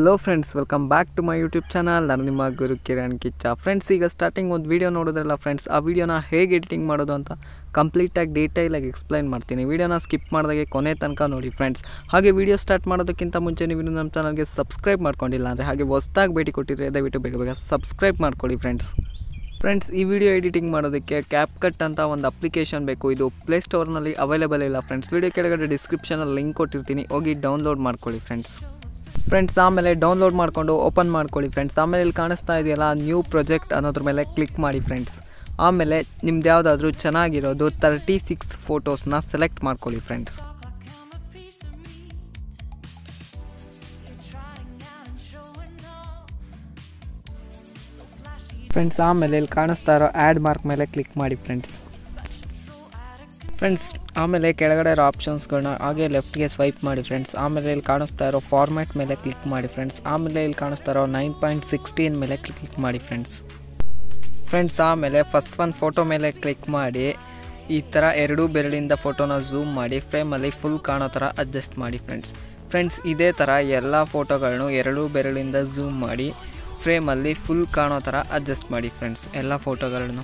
Hello friends welcome back to my YouTube channel ನಾನು ನಿಮ್ಮ Guru Kiran Kiccha friends ಈಗ ಸ್ಟಾರ್ಟಿಂಗ್ ಒಂದು ವೀಡಿಯೋ ನೋಡಿದ್ರಲ್ಲ ಫ್ರೆಂಡ್ಸ್ ಆ ವಿಡಿಯೋನ ಹೇಗೆ ಎಡಿಟಿಂಗ್ ಮಾಡೋದು ಅಂತ ಕಂಪ್ಲೀಟಾಗಿ ಡೀಟೇಲಾಗಿ ಎಕ್ಸ್ಪ್ಲೈನ್ ಮಾಡ್ತೀನಿ ವಿಡಿಯೋನ ಸ್ಕಿಪ್ ಮಾಡಿದಾಗೆ ಕೊನೆ ತನಕ ನೋಡಿ ಫ್ರೆಂಡ್ಸ್ ಹಾಗೆ ವಿಡಿಯೋ ಸ್ಟಾರ್ಟ್ ಮಾಡೋದಕ್ಕಿಂತ ಮುಂಚೆ ನೀವು ಇನ್ನೂ ನಮ್ಮ ಚಾನಲ್ಗೆ ಸಬ್ಸ್ಕ್ರೈಬ್ ಮಾಡ್ಕೊಂಡಿಲ್ಲ ಅಂದರೆ ಹಾಗೆ ಹೊಸ್ದಾಗಿ ಭೇಟಿ ಕೊಟ್ಟಿದ್ರೆ ದಯವಿಟ್ಟು ಬೇಗ ಬೇಗ ಸಬ್ಸ್ಕ್ರೈಬ್ ಮಾಡ್ಕೊಳ್ಳಿ ಫ್ರೆಂಡ್ಸ್ ಫ್ರೆಂಡ್ಸ್ ಈ ವಿಡಿಯೋ ಎಡಿಟಿಂಗ್ ಮಾಡೋದಕ್ಕೆ ಕ್ಯಾಪ್ ಕಟ್ ಅಂತ ಒಂದು ಅಪ್ಲಿಕೇಶನ್ ಬೇಕು ಇದು ಪ್ಲೇಸ್ಟೋರ್ನಲ್ಲಿ ಅವೈಲೇಬಲ್ ಇಲ್ಲ ಫ್ರೆಂಡ್ಸ್ ವಿಡಿಯೋ ಕೆಳಗಡೆ ಡಿಸ್ಕ್ರಿಪ್ಷನಲ್ಲಿ ಲಿಂಕ್ ಕೊಟ್ಟಿರ್ತೀನಿ ಹೋಗಿ ಡೌನ್ಲೋಡ್ ಮಾಡ್ಕೊಳ್ಳಿ ಫ್ರೆಂಡ್ಸ್ ಫ್ರೆಂಡ್ಸ್ ಆಮೇಲೆ ಡೌನ್ಲೋಡ್ ಮಾಡಿಕೊಂಡು ಓಪನ್ ಮಾಡ್ಕೊಳ್ಳಿ ಫ್ರೆಂಡ್ಸ್ ಆಮೇಲೆ ಇಲ್ಲಿ ಕಾಣಿಸ್ತಾ ಇದೆಯಲ್ಲ ನ್ಯೂ ಪ್ರಾಜೆಕ್ಟ್ ಅನ್ನೋದ್ರ ಮೇಲೆ ಕ್ಲಿಕ್ ಮಾಡಿ ಫ್ರೆಂಡ್ಸ್ ಆಮೇಲೆ ನಿಮ್ದು ಯಾವುದಾದ್ರೂ ಚೆನ್ನಾಗಿರೋದು ತರ್ಟಿ ಸಿಕ್ಸ್ ಫೋಟೋಸ್ನ ಸೆಲೆಕ್ಟ್ ಮಾಡ್ಕೊಳ್ಳಿ ಫ್ರೆಂಡ್ಸ್ ಫ್ರೆಂಡ್ಸ್ ಆಮೇಲೆ ಇಲ್ಲಿ ಕಾಣಿಸ್ತಾ ಇರೋ ಆ್ಯಡ್ ಮಾರ್ಕ್ ಮೇಲೆ ಕ್ಲಿಕ್ ಮಾಡಿ ಫ್ರೆಂಡ್ಸ್ ಫ್ರೆಂಡ್ಸ್ ಆಮೇಲೆ ಕೆಳಗಡೆ ಇರೋ ಆಪ್ಷನ್ಸ್ಗಳನ್ನ ಹಾಗೆ ಲೆಫ್ಟ್ಗೆ ಸ್ವೈಪ್ ಮಾಡಿ ಫ್ರೆಂಡ್ಸ್ ಆಮೇಲೆ ಇಲ್ಲಿ ಕಾಣಿಸ್ತಾ ಇರೋ ಫಾರ್ಮ್ಯಾಟ್ ಮೇಲೆ ಕ್ಲಿಕ್ ಮಾಡಿ ಫ್ರೆಂಡ್ಸ್ ಆಮೇಲೆ ಇಲ್ಲಿ ಕಾಣಿಸ್ತಾ ಇರೋ ನೈನ್ ಪಾಯಿಂಟ್ ಸಿಕ್ಸ್ಟೀನ್ ಮೇಲೆ ಕ್ಲಿಕ್ ಮಾಡಿ ಫ್ರೆಂಡ್ಸ್ ಫ್ರೆಂಡ್ಸ್ ಆಮೇಲೆ ಫಸ್ಟ್ ಒಂದು ಫೋಟೋ ಮೇಲೆ ಕ್ಲಿಕ್ ಮಾಡಿ ಈ ಥರ ಎರಡೂ ಬೆರಳಿಂದ ಫೋಟೋನ ಝೂಮ್ ಮಾಡಿ ಫ್ರೇಮಲ್ಲಿ ಫುಲ್ ಕಾಣೋ ಥರ ಅಡ್ಜಸ್ಟ್ ಮಾಡಿ ಫ್ರೆಂಡ್ಸ್ ಫ್ರೆಂಡ್ಸ್ ಇದೇ ಥರ ಎಲ್ಲ ಫೋಟೋಗಳನ್ನು ಎರಡೂ ಬೆರಳಿಂದ ಝೂಮ್ ಮಾಡಿ ಫ್ರೇಮಲ್ಲಿ ಫುಲ್ ಕಾಣೋ ಥರ ಅಡ್ಜಸ್ಟ್ ಮಾಡಿ ಫ್ರೆಂಡ್ಸ್ ಎಲ್ಲ ಫೋಟೋಗಳನ್ನು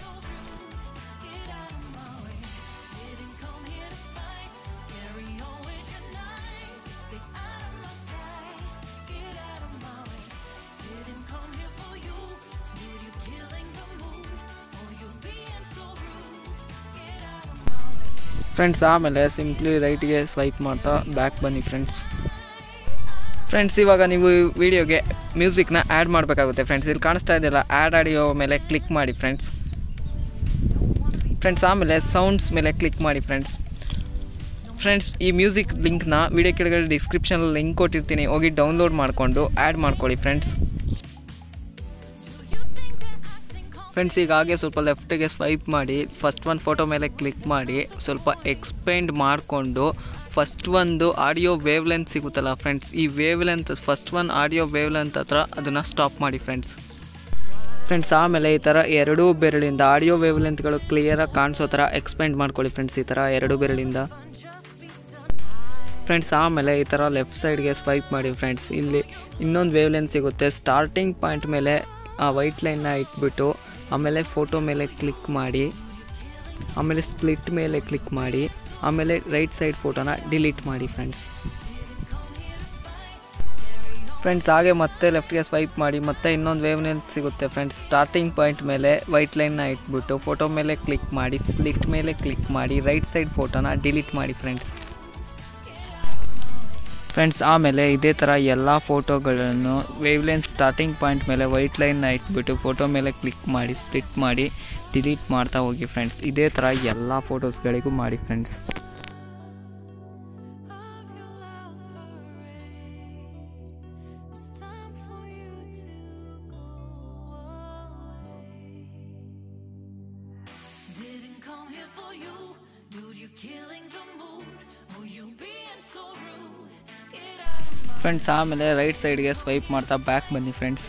ಫ್ರೆಂಡ್ಸ್ ಆಮೇಲೆ ಸಿಂಪ್ಲಿ ರೈಟ್ಗೆ ಸ್ವೈಪ್ ಮಾಡ್ತಾ ಬ್ಯಾಕ್ ಬನ್ನಿ ಫ್ರೆಂಡ್ಸ್ ಫ್ರೆಂಡ್ಸ್ ಇವಾಗ ನೀವು ವಿಡಿಯೋಗೆ ಮ್ಯೂಸಿಕ್ನ ಆ್ಯಡ್ ಮಾಡಬೇಕಾಗುತ್ತೆ ಫ್ರೆಂಡ್ಸ್ ಇಲ್ಲಿ ಕಾಣಿಸ್ತಾ ಇದೆಯಲ್ಲ ಆ್ಯಡ್ ಆಡಿಯೋ ಮೇಲೆ ಕ್ಲಿಕ್ ಮಾಡಿ ಫ್ರೆಂಡ್ಸ್ ಫ್ರೆಂಡ್ಸ್ ಆಮೇಲೆ ಸೌಂಡ್ಸ್ ಮೇಲೆ ಕ್ಲಿಕ್ ಮಾಡಿ ಫ್ರೆಂಡ್ಸ್ ಫ್ರೆಂಡ್ಸ್ ಈ ಮ್ಯೂಸಿಕ್ ಲಿಂಕ್ನ ವಿಡಿಯೋ ಕೆಳಗಡೆ ಡಿಸ್ಕ್ರಿಪ್ಷನಲ್ಲಿ ಲಿಂಕ್ ಕೊಟ್ಟಿರ್ತೀನಿ ಹೋಗಿ ಡೌನ್ಲೋಡ್ ಮಾಡಿಕೊಂಡು ಆ್ಯಡ್ ಮಾಡ್ಕೊಳ್ಳಿ ಫ್ರೆಂಡ್ಸ್ ಫ್ರೆಂಡ್ಸ್ ಈಗ ಹಾಗೆ ಸ್ವಲ್ಪ ಲೆಫ್ಟಿಗೆ ಸ್ವೈಪ್ ಮಾಡಿ ಫಸ್ಟ್ ಒಂದು ಫೋಟೋ ಮೇಲೆ ಕ್ಲಿಕ್ ಮಾಡಿ ಸ್ವಲ್ಪ ಎಕ್ಸ್ಪೆಂಡ್ ಮಾಡಿಕೊಂಡು ಫಸ್ಟ್ ಒಂದು ಆಡಿಯೋ ವೇವ್ ಲೆಂತ್ ಸಿಗುತ್ತಲ್ಲ ಫ್ರೆಂಡ್ಸ್ ಈ wavelength first one audio wavelength ಹತ್ರ ಅದನ್ನು ಸ್ಟಾಪ್ ಮಾಡಿ ಫ್ರೆಂಡ್ಸ್ ಫ್ರೆಂಡ್ಸ್ ಆಮೇಲೆ ಈ ಥರ ಎರಡೂ ಬೆರಳಿಂದ ಆಡಿಯೋ ವೇವ್ ಲೆಂತ್ಗಳು ಕ್ಲಿಯರಾಗಿ ಕಾಣಿಸೋ ಥರ ಎಕ್ಸ್ಪೆಂಡ್ ಮಾಡ್ಕೊಳ್ಳಿ ಫ್ರೆಂಡ್ಸ್ ಈ ಥರ ಎರಡು ಬೆರಳಿಂದ ಫ್ರೆಂಡ್ಸ್ ಆಮೇಲೆ ಈ ಥರ ಲೆಫ್ಟ್ ಸೈಡ್ಗೆ ಸ್ವೈಪ್ ಮಾಡಿ ಫ್ರೆಂಡ್ಸ್ ಇಲ್ಲಿ ಇನ್ನೊಂದು ವೇವ್ ಲೆಂತ್ ಸಿಗುತ್ತೆ ಸ್ಟಾರ್ಟಿಂಗ್ ಪಾಯಿಂಟ್ ಮೇಲೆ ಆ ವೈಟ್ ಲೈನ್ನ ಇಟ್ಬಿಟ್ಟು ಆಮೇಲೆ ಫೋಟೋ ಮೇಲೆ ಕ್ಲಿಕ್ ಮಾಡಿ ಆಮೇಲೆ ಸ್ಪ್ಲಿಟ್ ಮೇಲೆ ಕ್ಲಿಕ್ ಮಾಡಿ ಆಮೇಲೆ ರೈಟ್ ಸೈಡ್ ಫೋಟೋನ ಡಿಲೀಟ್ ಮಾಡಿ ಫ್ರೆಂಡ್ಸ್ ಫ್ರೆಂಡ್ಸ್ ಹಾಗೆ ಮತ್ತೆ ಲೆಫ್ಟ್ಗೆ ಸ್ವೈಪ್ ಮಾಡಿ ಮತ್ತೆ ಇನ್ನೊಂದು ವೇವ್ ಲೆಂತ್ ಸಿಗುತ್ತೆ ಫ್ರೆಂಡ್ಸ್ ಸ್ಟಾರ್ಟಿಂಗ್ ಪಾಯಿಂಟ್ ಮೇಲೆ ವೈಟ್ ಲೈನ್ನ ಇಟ್ಬಿಟ್ಟು ಫೋಟೋ ಮೇಲೆ ಕ್ಲಿಕ್ ಮಾಡಿ ಸ್ಪ್ಲಿಟ್ ಮೇಲೆ ಕ್ಲಿಕ್ ಮಾಡಿ ರೈಟ್ ಸೈಡ್ ಫೋಟೋನ ಡಿಲೀಟ್ ಮಾಡಿ ಫ್ರೆಂಡ್ಸ್ ಫ್ರೆಂಡ್ಸ್ ಆಮೇಲೆ ಇದೇ ಥರ ಎಲ್ಲ ಫೋಟೋಗಳನ್ನು ವೇವ್ಲೆನ್ಸ್ ಸ್ಟಾರ್ಟಿಂಗ್ ಪಾಯಿಂಟ್ ಮೇಲೆ ವೈಟ್ ಲೈನ್ನ ಇಟ್ಬಿಟ್ಟು ಫೋಟೋ ಮೇಲೆ ಕ್ಲಿಕ್ ಮಾಡಿ ಸ್ಪ್ಲಿಟ್ ಮಾಡಿ ಡಿಲೀಟ್ ಮಾಡ್ತಾ ಹೋಗಿ ಫ್ರೆಂಡ್ಸ್ ಇದೇ ಥರ ಎಲ್ಲ ಫೋಟೋಸ್ಗಳಿಗೂ ಮಾಡಿ friends Didn't come here for you, dude. You killing the mood. Oh, you being so rude. Get out of my friends ಆಮೇಲೆ ರೈಟ್ ಸೈಡ್ಗೆ ಸ್ವೈಪ್ ಮಾಡ್ತಾ ಬ್ಯಾಕ್ ಬನ್ನಿ ಫ್ರೆಂಡ್ಸ್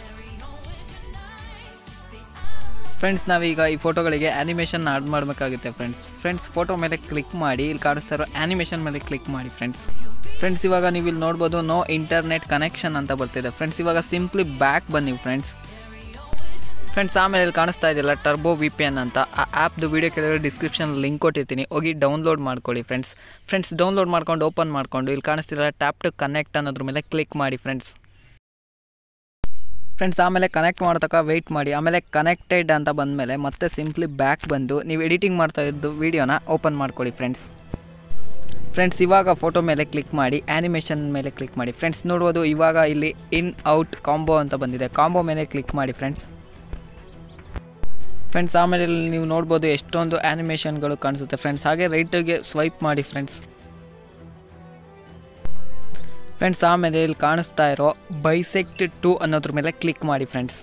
ಫ್ರೆಂಡ್ಸ್ ನಾವೀಗ ಈ ಫೋಟೋಗಳಿಗೆ ಆ್ಯನಿಮೇಷನ್ ಆಡ್ ಮಾಡಬೇಕಾಗುತ್ತೆ ಫ್ರೆಂಡ್ಸ್ ಫ್ರೆಂಡ್ಸ್ ಫೋಟೋ ಮೇಲೆ click ಮಾಡಿ ಇಲ್ಲಿ ಕಾಣಿಸ್ತಾ ಇರೋ ಆ್ಯನಿಮೇಷನ್ ಮೇಲೆ ಕ್ಲಿಕ್ ಮಾಡಿ ಫ್ರೆಂಡ್ಸ್ ಫ್ರೆಂಡ್ಸ್ ಇವಾಗ ನೀವು ಇಲ್ಲಿ ನೋಡ್ಬೋದು ನೋ ಇಂಟರ್ನೆಟ್ ಕನೆಕ್ಷನ್ ಅಂತ ಬರ್ತಿದೆ ಫ್ರೆಂಡ್ಸ್ ಇವಾಗ ಸಿಂಪ್ಲಿ ಬ್ಯಾಕ್ ಬನ್ನಿ ಫ್ರೆಂಡ್ಸ್ ಫ್ರೆಂಡ್ಸ್ ಆಮೇಲೆ ಇಲ್ಲಿ ಕಾಣಿಸ್ತಾ ಇದೆಯಲ್ಲ ಟರ್ಬೋ ವಿ ಪಿ ಎನ್ ಅಂತ ಆ ಆ್ಯಪ್ದು ವೀಡಿಯೋ ಕೆಳಗಡೆ ಡಿಸ್ಕ್ರಿಪ್ಷನ್ ಲಿಂಕ್ ಕೊಟ್ಟಿರ್ತೀನಿ ಹೋಗಿ ಡೌನ್ಲೋಡ್ ಮಾಡ್ಕೊಳ್ಳಿ ಫ್ರೆಂಡ್ಸ್ ಫ್ರೆಂಡ್ಸ್ ಡೌನ್ಲೋಡ್ ಮಾಡ್ಕೊಂಡು ಓಪನ್ ಮಾಡಿಕೊಂಡು ಇಲ್ಲಿ ಕಾಣಿಸ್ತಿಲ್ಲ ಟ್ಯಾಪ್ ಟು ಕನೆಕ್ಟ್ ಅನ್ನೋದ್ರ ಮೇಲೆ ಕ್ಲಿಕ್ ಮಾಡಿ ಫ್ರೆಂಡ್ಸ್ ಫ್ರೆಂಡ್ಸ್ ಆಮೇಲೆ ಕನೆಕ್ಟ್ ಮಾಡೋತಕ್ಕ ವೆಯ್ಟ್ ಮಾಡಿ ಆಮೇಲೆ ಕನೆಕ್ಟೆಡ್ ಅಂತ ಬಂದಮೇಲೆ ಮತ್ತೆ ಸಿಂಪ್ಲಿ ಬ್ಯಾಕ್ ಬಂದು ನೀವು ಎಡಿಟಿಂಗ್ ಮಾಡ್ತಾ ಇದ್ದು ವೀಡಿಯೋನ ಓಪನ್ ಮಾಡ್ಕೊಳ್ಳಿ ಫ್ರೆಂಡ್ಸ್ ಫ್ರೆಂಡ್ಸ್ ಇವಾಗ ಫೋಟೋ ಮೇಲೆ ಕ್ಲಿಕ್ ಮಾಡಿ ಆ್ಯನಿಮೇಷನ್ ಮೇಲೆ ಕ್ಲಿಕ್ ಮಾಡಿ ಫ್ರೆಂಡ್ಸ್ ನೋಡ್ಬೋದು ಇವಾಗ ಇಲ್ಲಿ ಇನ್ ಔಟ್ ಕಾಂಬೋ ಅಂತ ಬಂದಿದೆ ಕಾಂಬೋ ಮೇಲೆ ಕ್ಲಿಕ್ ಮಾಡಿ ಫ್ರೆಂಡ್ಸ್ ಫ್ರೆಂಡ್ಸ್ ಆಮೇಲೆ ಇಲ್ಲಿ ನೀವು ನೋಡ್ಬೋದು ಎಷ್ಟೊಂದು ಆ್ಯನಿಮೇಷನ್ಗಳು ಕಾಣಿಸುತ್ತೆ ಫ್ರೆಂಡ್ಸ್ ಹಾಗೆ ರೈಟಿಗೆ ಸ್ವೈಪ್ ಮಾಡಿ ಫ್ರೆಂಡ್ಸ್ ಫ್ರೆಂಡ್ಸ್ ಆಮೇಲೆ ಇಲ್ಲಿ ಕಾಣಿಸ್ತಾ ಇರೋ ಬೈಸೆಕ್ಟ್ ಟು ಅನ್ನೋದ್ರ ಮೇಲೆ ಕ್ಲಿಕ್ ಮಾಡಿ ಫ್ರೆಂಡ್ಸ್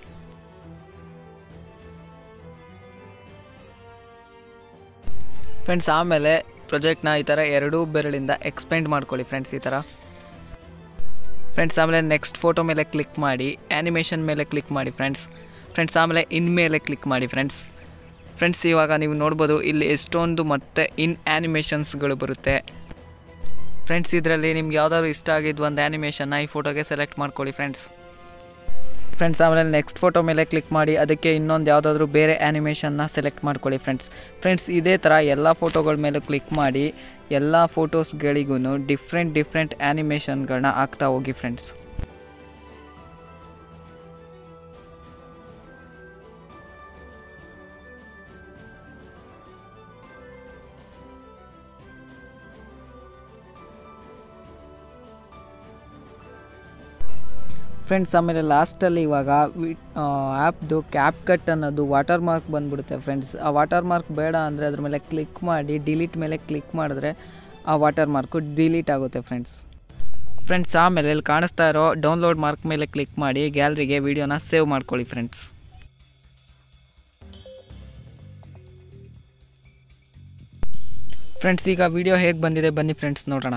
ಫ್ರೆಂಡ್ಸ್ ಆಮೇಲೆ ಪ್ರೊಜೆಕ್ಟ್ನ ಈ ಥರ ಎರಡೂ ಬೆರಳಿಂದ ಎಕ್ಸ್ಪೆಂಡ್ ಮಾಡ್ಕೊಳ್ಳಿ ಫ್ರೆಂಡ್ಸ್ ಈ ಥರ ಫ್ರೆಂಡ್ಸ್ ಆಮೇಲೆ ನೆಕ್ಸ್ಟ್ ಫೋಟೋ ಮೇಲೆ ಕ್ಲಿಕ್ ಮಾಡಿ ಆ್ಯನಿಮೇಷನ್ ಮೇಲೆ ಕ್ಲಿಕ್ ಮಾಡಿ ಫ್ರೆಂಡ್ಸ್ ಫ್ರೆಂಡ್ಸ್ ಆಮೇಲೆ ಇನ್ ಮೇಲೆ ಕ್ಲಿಕ್ ಮಾಡಿ ಫ್ರೆಂಡ್ಸ್ ಫ್ರೆಂಡ್ಸ್ ಇವಾಗ ನೀವು ನೋಡ್ಬೋದು ಇಲ್ಲಿ ಎಷ್ಟೊಂದು ಮತ್ತೆ ಇನ್ ಆ್ಯನಿಮೇಷನ್ಸ್ಗಳು ಬರುತ್ತೆ ಫ್ರೆಂಡ್ಸ್ ಇದರಲ್ಲಿ ನಿಮ್ಗೆ ಯಾವ್ದಾದ್ರು ಇಷ್ಟ ಆಗಿದ್ದು ಒಂದು ಆ್ಯನಿಮೇಷನ್ನ ಈ ಫೋಟೋಗೆ ಸೆಲೆಕ್ಟ್ ಮಾಡ್ಕೊಳ್ಳಿ ಫ್ರೆಂಡ್ಸ್ ಫ್ರೆಂಡ್ಸ್ ಆಮೇಲೆ ನೆಕ್ಸ್ಟ್ ಫೋಟೋ ಮೇಲೆ ಕ್ಲಿಕ್ ಮಾಡಿ ಅದಕ್ಕೆ ಇನ್ನೊಂದು ಯಾವುದಾದ್ರೂ ಬೇರೆ ಆ್ಯನಿಮೇಷನ್ನ ಸೆಲೆಕ್ಟ್ ಮಾಡ್ಕೊಳ್ಳಿ ಫ್ರೆಂಡ್ಸ್ ಫ್ರೆಂಡ್ಸ್ ಇದೇ ಥರ ಎಲ್ಲ ಫೋಟೋಗಳ ಮೇಲೂ ಕ್ಲಿಕ್ ಮಾಡಿ ಎಲ್ಲ ಫೋಟೋಸ್ಗಳಿಗೂ ಡಿಫ್ರೆಂಟ್ ಡಿಫ್ರೆಂಟ್ ಆ್ಯನಿಮೇಷನ್ಗಳನ್ನ ಹಾಕ್ತಾ ಹೋಗಿ ಫ್ರೆಂಡ್ಸ್ ಫ್ರೆಂಡ್ಸ್ ಆಮೇಲೆ ಲಾಸ್ಟಲ್ಲಿ ಇವಾಗ ಆ್ಯಪ್ದು ಕ್ಯಾಪ್ ಕಟ್ ಅನ್ನೋದು ವಾಟರ್ ಮಾರ್ಕ್ ಬಂದ್ಬಿಡುತ್ತೆ ಫ್ರೆಂಡ್ಸ್ ಆ ವಾಟರ್ ಮಾರ್ಕ್ ಬೇಡ ಅಂದರೆ ಅದ್ರ ಮೇಲೆ ಕ್ಲಿಕ್ ಮಾಡಿ ಡಿಲೀಟ್ ಮೇಲೆ ಕ್ಲಿಕ್ ಮಾಡಿದ್ರೆ ಆ ವಾಟರ್ ಮಾರ್ಕು ಡಿಲೀಟ್ ಆಗುತ್ತೆ ಫ್ರೆಂಡ್ಸ್ ಫ್ರೆಂಡ್ಸ್ ಆಮೇಲೆ ಇಲ್ಲಿ ಕಾಣಿಸ್ತಾ ಇರೋ ಡೌನ್ಲೋಡ್ ಮಾರ್ಕ್ ಮೇಲೆ ಕ್ಲಿಕ್ ಮಾಡಿ ಗ್ಯಾಲರಿಗೆ ವೀಡಿಯೋನ ಸೇವ್ ಮಾಡ್ಕೊಳ್ಳಿ ಫ್ರೆಂಡ್ಸ್ ಫ್ರೆಂಡ್ಸ್ ಈಗ ವಿಡಿಯೋ ಹೇಗೆ ಬಂದಿದೆ ಬನ್ನಿ ಫ್ರೆಂಡ್ಸ್ ನೋಡೋಣ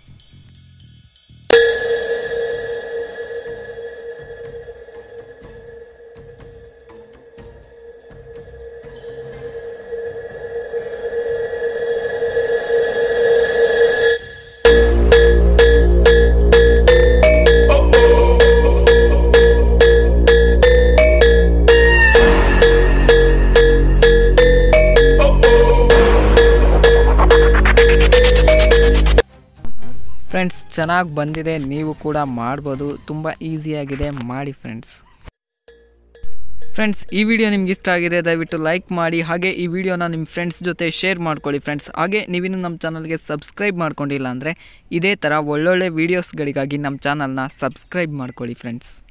ಫ್ರೆಂಡ್ಸ್ ಚೆನ್ನಾಗಿ ಬಂದಿದೆ ನೀವು ಕೂಡ ಮಾಡ್ಬೋದು ತುಂಬ ಈಸಿಯಾಗಿದೆ ಮಾಡಿ ಫ್ರೆಂಡ್ಸ್ ಫ್ರೆಂಡ್ಸ್ ಈ ವಿಡಿಯೋ ನಿಮ್ಗೆ ಇಷ್ಟ ಆಗಿದೆ ದಯವಿಟ್ಟು ಲೈಕ್ ಮಾಡಿ ಹಾಗೆ ಈ ವಿಡಿಯೋನ ನಿಮ್ಮ ಫ್ರೆಂಡ್ಸ್ ಜೊತೆ ಶೇರ್ ಮಾಡ್ಕೊಳ್ಳಿ ಫ್ರೆಂಡ್ಸ್ ಹಾಗೆ ನೀವಿನ್ನು ನಮ್ಮ ಚಾನಲ್ಗೆ ಸಬ್ಸ್ಕ್ರೈಬ್ ಮಾಡ್ಕೊಂಡಿಲ್ಲ ಅಂದರೆ ಇದೇ ಥರ ಒಳ್ಳೊಳ್ಳೆ ವೀಡಿಯೋಸ್ಗಳಿಗಾಗಿ ನಮ್ಮ ಚಾನಲ್ನ ಸಬ್ಸ್ಕ್ರೈಬ್ ಮಾಡ್ಕೊಳ್ಳಿ ಫ್ರೆಂಡ್ಸ್